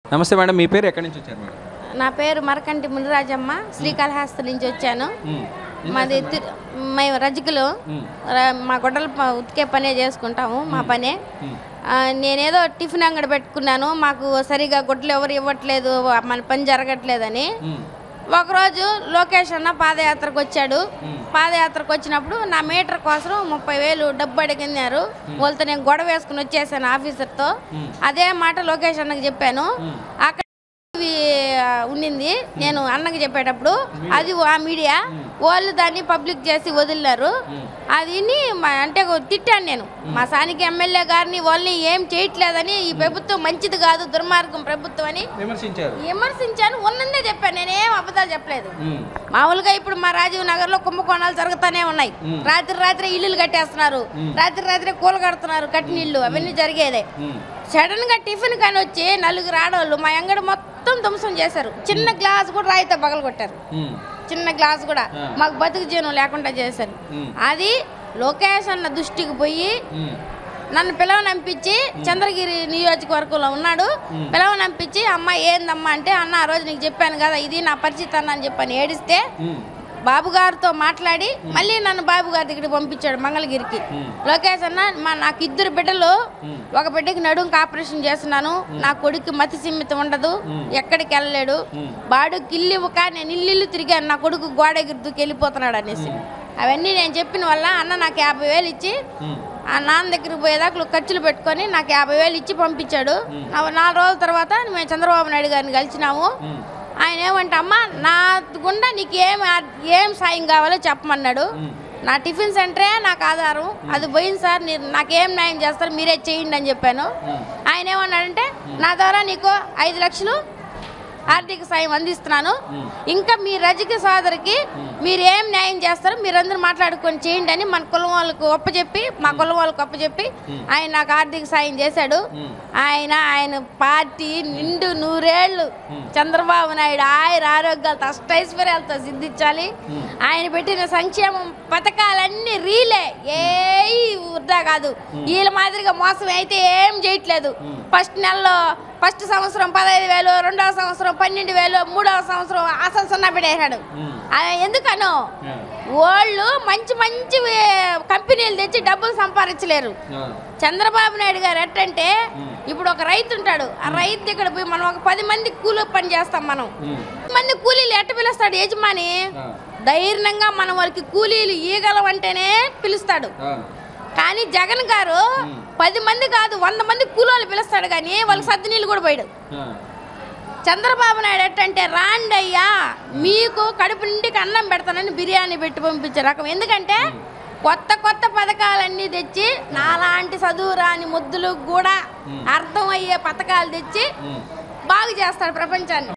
నమస్తే మేడం మీ పేరు ఎక్కడి నుంచి వచ్చారు మేడం నా పేరు మరకంటి మునిరాజమ్మ శ్రీకాళహస్తి నుంచి వచ్చాను మాది తి- మేము రజకులు ర- మా గొడ్డలు ప- ఉతికే పనే చేసుకుంటాము మా పనే ఆ, నేనేదో టిఫిన్ అంగడి పెట్టుకున్నాను మాకు సరిగా గుడ్లు ఎవరు ఇవ్వట్లేదు మన పని జరగట్లేదని ఒకరోజు లోకేష్ అన్న పాదయాత్రకు వచ్చాడు పాదయాత్రకు వచ్చినప్పుడు నా మీటర్ కోసం ముప్పై వేలు డబ్బు అడిగినారు వాళ్ళతో నేను గొడవ వేసుకుని వచ్చేసాను ఆఫీసర్తో అదే మాట లోకేష్ అన్నకి చెప్పాను అక్కడ ఇవి, ఆ, ఉండింది నేను అన్నకి చెప్పేటప్పుడు అది ఆ మీడియా వాళ్ళు దాన్ని పబ్లిక్ చేసి వదిలినారు అది విని మా- అంటే ఒక తిట్టాను నేను మా స్థానిక ఎమ్మెల్యే గారిని వాళ్ళని ఏం చేయట్లేదని ఈ ప్రభుత్వం మంచిది కాదు దుర్మార్గం ప్రభుత్వం అని విమర్శించారు విమర్శించాను ఉన్నదే చెప్పాను నేనేం అబద్ధాలు చెప్పలేదు మామూలుగా ఇప్పుడు మా రాజీవ్ నగర్ లో కుంభకోణాలు జరుగుతూనే ఉన్నాయి రాత్రి రాత్రి ఇల్లులు కట్టేస్తున్నారు రాత్రి రాత్రి కూల కడుతున్నారు కట్టిన ఇల్లు అవన్నీ జరిగేదే సడన్ గా టిఫిన్ కానీ వచ్చి నలుగురు ఆడవాళ్ళు మా అంగడి మొత్తం ధ్వంసం చేశారు చిన్న గ్లాస్ కూడా రాయితో పగల కొట్టారు చిన్న గ్లాస్ కూడా మాకు బతుకు జీవనం లేకుండా చేశారు అది లోకేష్ అన్న దృష్టికి పోయి నన్ను పిలవనంపించి చంద్రగిరి నియోజకవర్గంలో ఉన్నాడు పిలవనంపించి అమ్మ ఏందమ్మా అంటే అన్న ఆ రోజు నీకు చెప్పాను కదా ఇది నా పరిచిత అన్న అని చెప్పని ఏడిస్తే బాబు గారితో మాట్లాడి మళ్ళీ నన్ను బాబు గారి దగ్గరికి పంపించాడు మంగళగిరికి లోకేష్ అన్న మా నాకు ఇద్దరు బిడ్డలు ఒక బిడ్డకి నడుంకి ఆపరేషన్ చేస్తున్నాను నా కొడుకు మతి సిమ్మితం ఉండదు ఎక్కడికి వెళ్ళలేడు బాడు కిల్లి ఇవ్వక నేను ఇల్లు తిరిగాను నా కొడుకు గోడ ఎగురుతూకి వెళ్ళిపోతున్నాడు అనేసి అవన్నీ నేను చెప్పిన వల్ల అన్న నాకు యాభై వేలు ఇచ్చి ఆ నాన్న దగ్గరికి పోయేదాకా ఖర్చులు పెట్టుకొని నాకు యాభై వేలు ఇచ్చి పంపించాడు నా- నాలుగు రోజుల తర్వాత మేము చంద్రబాబు నాయుడు గారిని కలిసినాము ఆయన ఏమంటే అమ్మ నా గుండా నీకు ఏం ఆ- ఏం సాయం కావాలో చెప్పమన్నాడు నా టిఫిన్ సెంటరే నాకు ఆధారం అది పోయింది సార్ మీరు నాకేం న్యాయం చేస్తారు మీరే చేయండి అని చెప్పాను ఆయన ఏమన్నాడంటే నా ద్వారా నీకు ఐదు లక్షలు ఆర్థిక సాయం అందిస్తున్నాను ఇంకా మీ రజక సోదరికి మీరు ఏం న్యాయం చేస్తారో మీరందరూ మాట్లాడుకొని చేయండి అని మన కులం వాళ్ళకు ఒప్పచెప్పి మా కులం వాళ్ళకు ఒప్పచెప్పి ఆయన నాకు ఆర్థిక సాయం చేశాడు ఆయన ఆయన పార్టీ నిండు నూరేళ్ళు చంద్రబాబు నాయుడు ఆయన ఆరోగ్యాలతో అష్టైశ్వర్యాలతో సిద్ధించాలి ఆయన పెట్టిన సంక్షేమం పథకాలన్నీ రీలే ఏ వృధా కాదు వీళ్ళ మాదిరిగా మోసం అయితే ఏం చేయట్లేదు ఫస్ట్ నెలలో ఫస్ట్ సంవత్సరం పదహైదు వేలు రెండవ సంవత్సరం పన్నెండు వేలు మూడవ సంవత్సరం అసలు సున్నా పెట్టేశాడు అది ఎందుకనో వాళ్ళు మంచి మంచి కంపెనీలు తెచ్చి డబ్బులు సంపాదించలేరు చంద్రబాబు నాయుడు గారు ఎట్టంటే ఇప్పుడు ఒక రైతు ఉంటాడు ఆ రైతు దగ్గర పోయి మనం ఒక పది మంది కూలి పని చేస్తాం మనం పది మంది కూలీలు ఎట్ట పిలుస్తాడు యజమాని ధైర్యంగా మనం వాళ్ళకి కూలీలు ఈగలం అంటేనే పిలుస్తాడు కానీ జగన్ గారు పది మంది కాదు వంద మంది కూలోళ్ళు పిలుస్తాడు కానీ వాళ్ళకి సద్ది నీళ్ళు కూడా పోయాడు చంద్రబాబు నాయుడు ఎట్టంటే రాండి అయ్యా మీకు కడుపు నిండికి అన్నం పెడతానని బిర్యానీ పెట్టి పంపించే రకం ఎందుకంటే కొత్త కొత్త పథకాలన్నీ తెచ్చి నాలాంటి చదువు రాని ముద్దులకు కూడా అర్థమయ్యే పథకాలు తెచ్చి బాగు చేస్తాడు ప్రపంచాన్ని